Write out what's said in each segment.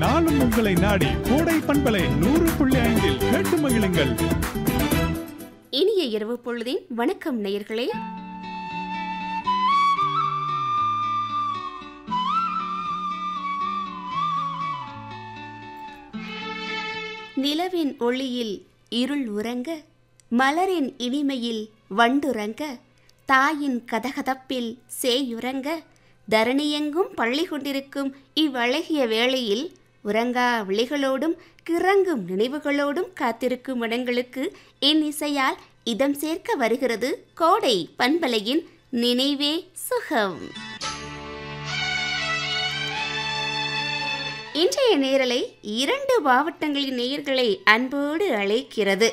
நாளும் உங்களை நாடி கோடை பண்பலை நூறு புள்ளி ஐந்தில் கேட்டு மகிழுங்கள் இனிய இரவு பொழுதின் வணக்கம் நேயர்களே நிலவின் ஒளியில் இருள் உறங்க மலரின் இனிமையில் வண்டுறங்க தாயின் கதகதப்பில் சேயுறங்க தரணியெங்கும் பள்ளி கொண்டிருக்கும் இவ்வழகிய வேளையில் உறங்கா விழிகளோடும் கிறங்கும் நினைவுகளோடும் காத்திருக்கும் இடங்களுக்கு என் இசையால் இதம் சேர்க்க வருகிறது கோடை பண்பலையின் நினைவே சுகம் இன்றைய நேரலை இரண்டு மாவட்டங்களின் நேயர்களை அன்போடு அழைக்கிறது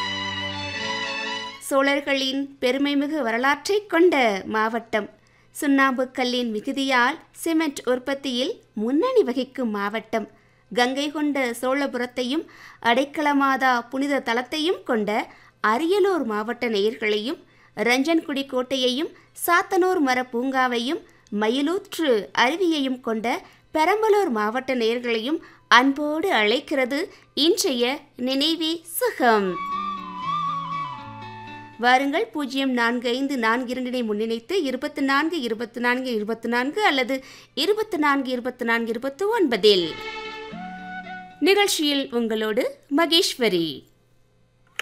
சோழர்களின் பெருமைமிகு வரலாற்றை கொண்ட மாவட்டம் சுண்ணாம்பு கல்லின் மிகுதியால் சிமெண்ட் உற்பத்தியில் முன்னணி வகிக்கும் மாவட்டம் கங்கை கொண்ட சோழபுரத்தையும் அடைக்கலமாதா புனித தலத்தையும் கொண்ட அரியலூர் மாவட்ட நேயர்களையும் ரஞ்சன்குடி கோட்டையையும் சாத்தனூர் மர பூங்காவையும் மயிலூற்று அருவியையும் கொண்ட பெரம்பலூர் மாவட்ட நேயர்களையும் அன்போடு அழைக்கிறது இன்றைய நினைவே சுகம் வாருங்கள் பூஜ்ஜியம் நான்கு ஐந்து நான்கு இரண்டினை முன்னிணைத்து இருபத்தி நான்கு இருபத்தி நான்கு இருபத்தி நான்கு அல்லது இருபத்தி நான்கு இருபத்தி நான்கு இருபத்தி ஒன்பதில் நிகழ்ச்சியில் உங்களோடு மகேஸ்வரி